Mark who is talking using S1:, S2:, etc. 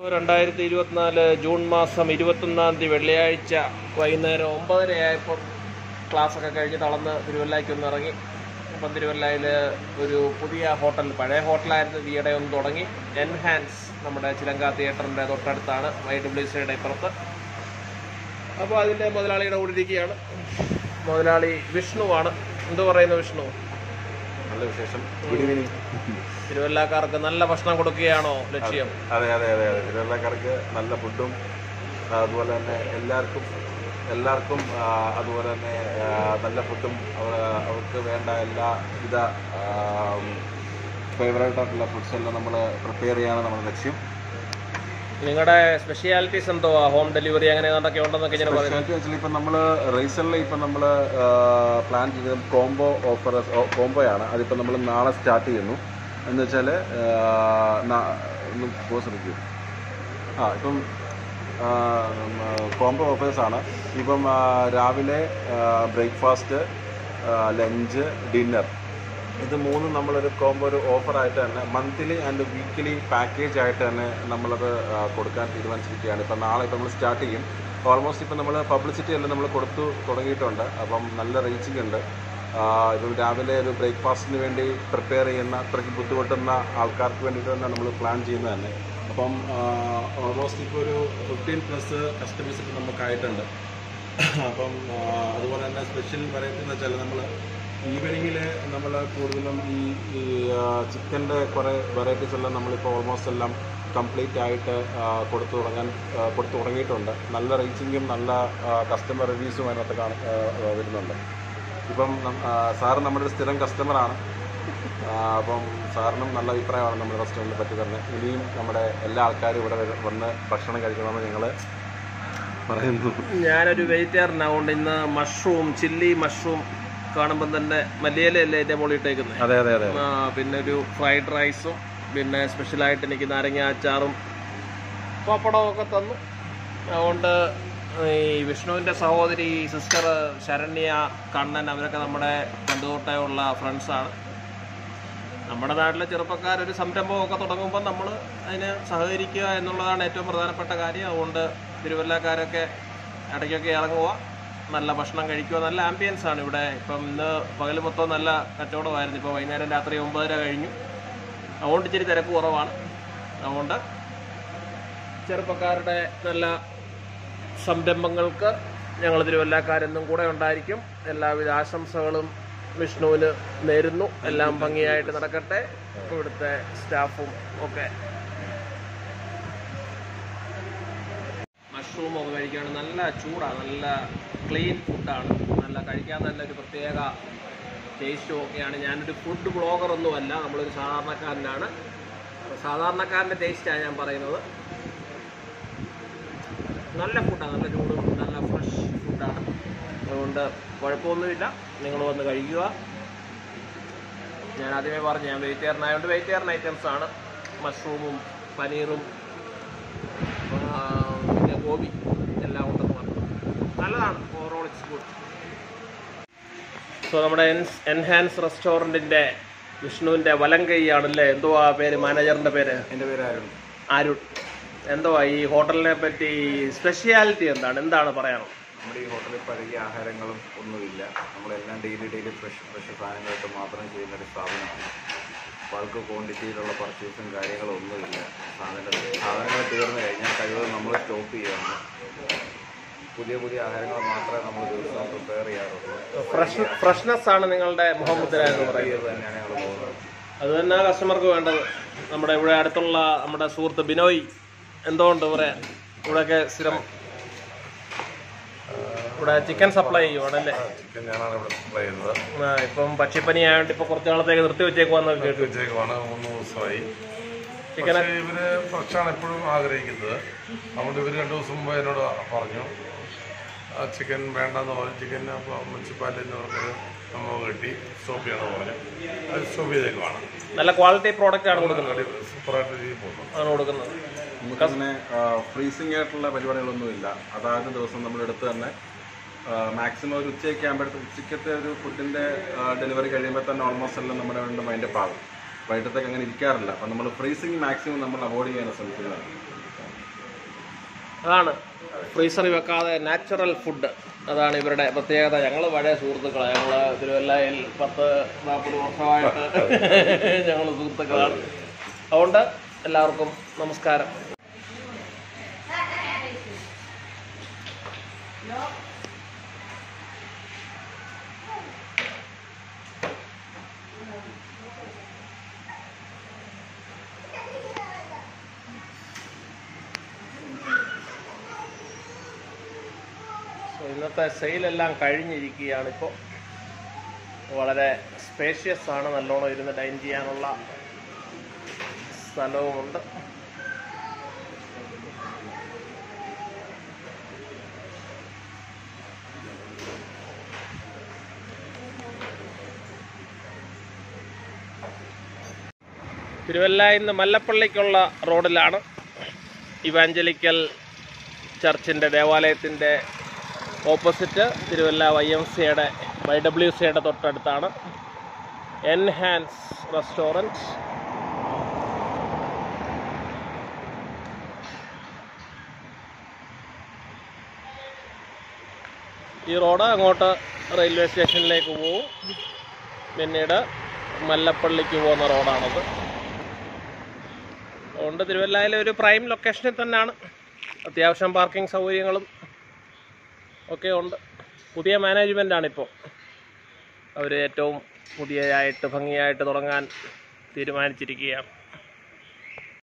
S1: രണ്ടായിരത്തി ഇരുപത്തിനാല് ജൂൺ മാസം ഇരുപത്തൊന്നാം തീയതി വെള്ളിയാഴ്ച വൈകുന്നേരം ഒമ്പതരയായപ്പോൾ ക്ലാസ്സൊക്കെ കഴിഞ്ഞ് തളർന്ന് തിരുവല്ലയ്ക്ക് ഒന്ന് ഇറങ്ങി അപ്പം തിരുവല്ലയിൽ ഒരു പുതിയ ഹോട്ടൽ പഴയ ഹോട്ടലായിരുന്നു ഈയിടെ ഒന്ന് തുടങ്ങി എൻഹാൻസ് നമ്മുടെ ചിലങ്ക തിയേറ്ററിൻ്റെ തൊട്ടടുത്താണ് വൈ ഡബ്ല്യു സിയുടെ ഇപ്പുറത്ത് അപ്പോൾ അതിൻ്റെ മുതലാളിയുടെ കൂടെ ഇരിക്കുകയാണ് മുതലാളി വിഷ്ണുവാണ് എന്തു പറയുന്നു വിഷ്ണു
S2: നല്ല വിശേഷം ഗുഡ് ഈവനിങ്
S1: തിരുവല്ലക്കാർക്ക് നല്ല ഭക്ഷണം കൊടുക്കുകയാണോ ലക്ഷ്യം
S2: അതെ അതെ അതെ അതെ തിരുവല്ലക്കാർക്ക് നല്ല ഫുഡും അതുപോലെ തന്നെ എല്ലാവർക്കും എല്ലാവർക്കും ആ, അതുപോലെ തന്നെ ആ, നല്ല ഫുഡും അവർ അവർക്ക് വേണ്ട എല്ലാ വിധ ഫേവറേറ്റ് ആയിട്ടുള്ള ഫുഡ്സ് എല്ലാം നമ്മൾ പ്രിപ്പയർ ചെയ്യാണ് നമ്മുടെ ലക്ഷ്യം
S1: നിങ്ങളുടെ സ്പെഷ്യാലിറ്റീസ് എന്തോ ഹോം ഡെലിവറി അങ്ങനെ എന്തൊക്കെ ഉണ്ടെന്നൊക്കെ ഇങ്ങനെ പറയുന്നു
S2: സ്പെഷ്യാലിറ്റി വെച്ചാൽ ഇപ്പം നമ്മൾ റീസെൻ്റ്ലി ഇപ്പം നമ്മൾ പ്ലാൻ ചെയ്തത് കോംബോ ഓഫർ കോംബോയാണ് അതിപ്പോൾ നമ്മൾ നാളെ സ്റ്റാർട്ട് ചെയ്യുന്നു എന്ന് വെച്ചാൽ ഒന്ന് പോസ് എടുക്കൂ ആ ഇപ്പം കോംബോ ഓഫേഴ്സാണ് ഇപ്പം ആ, രാവിലെ ബ്രേക്ക്ഫാസ്റ്റ് ലഞ്ച് ഡിന്നർ ഇത് മൂന്നും നമ്മളൊരു കോംബോ ഒരു ഓഫറായിട്ട് തന്നെ മന്ത്ലി ആൻഡ് വീക്ക്ലി പാക്കേജ് ആയിട്ട് തന്നെ നമ്മളത് ആ, കൊടുക്കാൻ തീരുമാനിച്ചിരിക്കുകയാണ് ഇപ്പം നാളെ ഇപ്പം നമ്മൾ സ്റ്റാർട്ട് ചെയ്യും ഓൾമോസ്റ്റ് ഇപ്പം നമ്മൾ പബ്ലിസിറ്റി എല്ലാം നമ്മൾ കൊടുത്തു തുടങ്ങിയിട്ടുണ്ട് അപ്പം നല്ല റീച്ചിങ് ഉണ്ട് ആ, ഇപ്പം രാവിലെ ഒരു ബ്രേക്ക്ഫാസ്റ്റിന് വേണ്ടി പ്രിപ്പയർ ചെയ്യുന്ന അത്രയ്ക്ക് ബുദ്ധിമുട്ടുന്ന ആൾക്കാർക്ക് വേണ്ടിയിട്ട് തന്നെ നമ്മൾ പ്ലാൻ ചെയ്യുന്നത് തന്നെ അപ്പം ഓൾമോസ്റ്റ് ഇപ്പോൾ ഒരു ഫിഫ്റ്റീൻ പ്ലസ് കസ്റ്റമേഴ്സ് ഇപ്പം നമുക്കായിട്ടുണ്ട് അപ്പം ആ, അതുപോലെ തന്നെ സ്പെഷ്യൽ വെറൈറ്റി എന്ന് വെച്ചാൽ നമ്മൾ ഈവനിങ്ങിൽ നമ്മൾ കൂടുതലും ഈ ചിക്കൻ്റെ കുറേ വെറൈറ്റീസ് എല്ലാം നമ്മളിപ്പോൾ ഓൾമോസ്റ്റ് എല്ലാം കംപ്ലീറ്റ് ആയിട്ട് ആ, കൊടുത്തു തുടങ്ങാൻ ആ, കൊടുത്തു തുടങ്ങിയിട്ടുണ്ട് നല്ല റീച്ചിങ്ങും നല്ല കസ്റ്റമർ റിവ്യൂസും അതിനകത്ത് കാണ ആ, ആ, വരുന്നുണ്ട് ഇപ്പം നം- ആ, സാറ് നമ്മുടെ ഒരു സ്ഥിരം കസ്റ്റമറാണ് അപ്പം സാറിനും നല്ല അഭിപ്രായമാണ് നമ്മുടെ റെസ്റ്റോറൻറ്റിനെ പറ്റി തന്നെ ഇനിയും നമ്മുടെ എല്ലാ ആൾക്കാരും ഇവിടെ വര- വന്ന് ഭക്ഷണം കഴിക്കണമെന്ന് ഞങ്ങൾ പറയുന്നു
S1: ഞാനൊരു വെജിറ്റേറിയൻ അതുകൊണ്ട് ഇന്ന് മഷ്റൂം ചില്ലി മഷ്റൂം കാണുമ്പം തന്നെ മല്ലിയിലല്ലേ എൻ്റെ മുകളിൽ ഇട്ടേക്കുന്നത്
S2: അതെ അതെ അതെ
S1: ആ, പിന്നെ ഒരു ഫ്രൈഡ് റൈസും പിന്നെ സ്പെഷ്യലായിട്ട് എനിക്ക് നാരങ്ങ അച്ചാറും പപ്പടവും ഒക്കെ തന്നു അതുകൊണ്ട് ഈ വിഷ്ണുവിൻ്റെ സഹോദരി സിസ്റ്റർ ശരണ്യ കണ്ണൻ അവരൊക്കെ നമ്മുടെ പണ്ടുതൊട്ടേ ഉള്ള ഫ്രണ്ട്സാണ് നമ്മുടെ നാട്ടിലെ ചെറുപ്പക്കാർ ഒരു സംരംഭമൊക്കെ തുടങ്ങുമ്പോൾ നമ്മൾ അതിന് സഹകരിക്കുക എന്നുള്ളതാണ് ഏറ്റവും പ്രധാനപ്പെട്ട കാര്യം അതുകൊണ്ട് തിരുവല്ലക്കാരൊക്കെ ഇടയ്ക്കൊക്കെ ഇറങ്ങുക നല്ല ഭക്ഷണം കഴിക്കുക നല്ല ആംബിയൻസ് ആണ് ഇവിടെ ഇപ്പം ഇന്ന് പകൽ മൊത്തം നല്ല കച്ചവടമായിരുന്നു ഇപ്പോൾ വൈകുന്നേരം രാത്രി ഒമ്പതര കഴിഞ്ഞു അതുകൊണ്ട് ഇച്ചിരി തിരക്ക് കുറവാണ് അതുകൊണ്ട് ചെറുപ്പക്കാരുടെ നല്ല സംരംഭങ്ങൾക്ക് ഞങ്ങൾ തിരുവല്ലക്കാരെന്നും കൂടെ ഉണ്ടായിരിക്കും എല്ലാവിധ ആശംസകളും വിഷ്ണുവിന് നേരുന്നു എല്ലാം ഭംഗിയായിട്ട് നടക്കട്ടെ ഇവിടുത്തെ സ്റ്റാഫും ഒക്കെ മഷ്റൂം ഒക്കെ കഴിക്കുകയാണ് നല്ല ചൂടാണ് നല്ല ക്ലീൻ ഫുഡാണ് നല്ല കഴിക്കാൻ തന്നെ ഒരു പ്രത്യേക ടേസ്റ്റും ഒക്കെയാണ് ഞാനൊരു ഫുഡ് ബ്ലോഗറൊന്നുമല്ല നമ്മളൊരു സാധാരണക്കാരനാണ് സാധാരണക്കാരൻ്റെ ടേസ്റ്റാണ് ഞാൻ പറയുന്നത് നല്ല ഫുഡാണ് നല്ല ചൂടും നല്ല ഫ്രഷ് ഫുഡാണ് അതുകൊണ്ട് കുഴപ്പമൊന്നുമില്ല നിങ്ങൾ വന്ന് കഴിക്കുക ഞാൻ ആദ്യമേ പറഞ്ഞു ഞാൻ വെജിറ്റേറിയൻ ആയതുകൊണ്ട് വെജിറ്റേറിയൻ ഐറ്റംസ് ആണ് മഷ്റൂമും പനീറും ആ, പിന്നെ ഗോബി എല്ലാം ഉണ്ടെന്ന് പറഞ്ഞു നല്ലതാണ് ഓവറോൾ ഇറ്റ്സ് ഗുഡ് സോ നമ്മുടെ എൻസ് എൻഹാൻസ് റെസ്റ്റോറൻറ്റിൻ്റെ വിഷ്ണുവിൻ്റെ വലം കൈയാണല്ലേ എന്തോ ആ പേര് മാനേജറിൻ്റെ പേര്
S2: എൻ്റെ പേര് അരുൺ
S1: അരുൺ എന്തുവാ ഈ ഹോട്ടലിനെ പറ്റി സ്പെഷ്യാലിറ്റി എന്താണ് എന്താണ് പറയാനുള്ളത്
S2: നമ്മുടെ ഈ ഹോട്ടലിൽ പഴകിയ ആഹാരങ്ങളും ഒന്നുമില്ല നമ്മളെല്ലാം ഡെയിലി ഡെയിലി ഫ്രഷ് ഫ്രഷ് സാധനങ്ങളായിട്ട് മാത്രം ചെയ്യുന്ന ഒരു സ്ഥാപനമാണ് ബൾക്ക് ക്വാണ്ടിറ്റിയിലുള്ള പർച്ചേസും കാര്യങ്ങളും ഒന്നുമില്ല സാധനം സാധനങ്ങൾ തീർന്നു കഴിഞ്ഞാൽ കഴിവതും നമ്മൾ സ്റ്റോപ്പ് ചെയ്യുകയാണ് പുതിയ പുതിയ ആഹാരങ്ങൾ മാത്രമേ നമ്മൾ ദിവസവും പ്രിപ്പയർ ചെയ്യാറുള്ളൂ
S1: ഫ്രഷ് ഫ്രഷ്നെസ് ആണ് നിങ്ങളുടെ മുഖമുദ്ര എന്ന് പറയുന്നത്
S2: ഇത് തന്നെയാണ് ഞങ്ങൾ പോകുന്നത്
S1: അത് തന്നെ കസ്റ്റമർക്ക് വേണ്ടത് നമ്മുടെ ഇവിടെ അടുത്തുള്ള നമ്മുടെ സുഹൃത്ത് ബിനോയ് എന്തുകൊണ്ട് പറയാൻ ഇവിടെയൊക്കെ സ്ഥിരം ഇവിടെ ചിക്കൻ സപ്ലൈ ചെയ്യുവാണല്ലേ
S3: ചിക്കൻ ഞാനാണ് ഇവിടെ സപ്ലൈ ചെയ്യുന്നത്
S1: ആ, ഇപ്പം പക്ഷിപ്പനി ആയതുകൊണ്ട് ഇപ്പൊ കുറച്ച് നാളത്തേക്ക് നിർത്തി വെച്ചേക്കുവാന്ന് കേട്ടു
S3: ഉച്ചയ്ക്കുമാണ് മൂന്ന് ദിവസമായി
S1: ചിക്കൻ
S3: പക്ഷേ ഇവര് ഫ്രഷാണ് എപ്പോഴും ആഗ്രഹിക്കുന്നത് അതുകൊണ്ട് ഇവർ രണ്ട് ദിവസം മുമ്പ് എന്നോട് പറഞ്ഞു ആ ചിക്കൻ വേണ്ടെന്ന് പറഞ്ഞു ചിക്കൻ മുനിസിപ്പാലിറ്റിയിൽ നിന്ന് പറഞ്ഞത് നമ്മൾ കിട്ടി സ്റ്റോപ്പ് ചെയ്യണമെന്ന് പറഞ്ഞു അത് സ്റ്റോപ്പ് ചെയ്തേക്കുവാണ്
S1: നല്ല ക്വാളിറ്റി പ്രോഡക്റ്റ് ആണ് കൊടുക്കുന്നത്
S3: സൂപ്പറായിട്ട് രീതിയിൽ പോകുന്നു
S1: ആണ് കൊടുക്കുന്നത്
S2: നമുക്കങ്ങനെ ഫ്രീസിംഗ് ആയിട്ടുള്ള പരിപാടികളൊന്നുമില്ല അതാത് ദിവസം നമ്മുടെ അടുത്ത് തന്നെ മാക്സിമം ഒരു ഉച്ചയൊക്കെ ആകുമ്പോഴത്തേക്ക് ഉച്ചയ്ക്കത്തെ ഒരു ഫുഡിൻ്റെ ഡെലിവറി കഴിയുമ്പോൾ തന്നെ ഓൾമോസ്റ്റ് എല്ലാം നമ്മുടെ വേണ്ട മൈൻഡ് പാകും വൈകിട്ടത്തേക്ക് അങ്ങനെ ഇരിക്കാറില്ല അപ്പം നമ്മൾ ഫ്രീസിങ് മാക്സിമം നമ്മൾ അവോയ്ഡ് ചെയ്യാൻ ശ്രമിക്കുന്നതാണ്
S1: അതാണ് ഫ്രീസറിൽ വെക്കാതെ നാച്ചുറൽ ഫുഡ് അതാണ് ഇവരുടെ പ്രത്യേകത ഞങ്ങൾ പഴയ സുഹൃത്തുക്കളാണ് ഞങ്ങൾ തിരുവല്ലയിൽ പത്ത് നാൽപ്പത് വർഷമായിട്ട് ഞങ്ങൾ സുഹൃത്തുക്കളാണ് അതുകൊണ്ട് എല്ലാവർക്കും നമസ്കാരം സോ ഇന്നത്തെ സെയിലെല്ലാം കഴിഞ്ഞിരിക്കുകയാണ് ഇപ്പോൾ വളരെ സ്പേഷ്യസ് ആണ് നല്ലോണം ഇരുന്ന് ഡൈൻ ചെയ്യാനുള്ള സ്ഥലവുമുണ്ട് തിരുവല്ലയിൽ നിന്ന് മല്ലപ്പള്ളിക്കുള്ള റോഡിലാണ് ഇവാഞ്ചലിക്കൽ ചർച്ചിൻ്റെ ദേവാലയത്തിൻ്റെ ഓപ്പോസിറ്റ് തിരുവല്ല വൈ എം സിയുടെ വൈ ഡബ്ല്യു സിയുടെ തൊട്ടടുത്താണ് എൻഹാൻസ് റെസ്റ്റോറൻറ്റ് ഈ റോഡ് അങ്ങോട്ട് റെയിൽവേ സ്റ്റേഷനിലേക്ക് പോവും പിന്നീട് മല്ലപ്പള്ളിക്ക് പോകുന്ന റോഡാണത് അതുകൊണ്ട് തിരുവല്ലയിലെ ഒരു പ്രൈം ലൊക്കേഷനിൽ തന്നെയാണ് അത്യാവശ്യം പാർക്കിംഗ് സൗകര്യങ്ങളും ഒക്കെ ഉണ്ട് പുതിയ മാനേജ്മെൻ്റാണ് ഇപ്പോൾ അവർ ഏറ്റവും പുതിയതായിട്ട് ഭംഗിയായിട്ട് തുടങ്ങാൻ തീരുമാനിച്ചിരിക്കുകയാണ്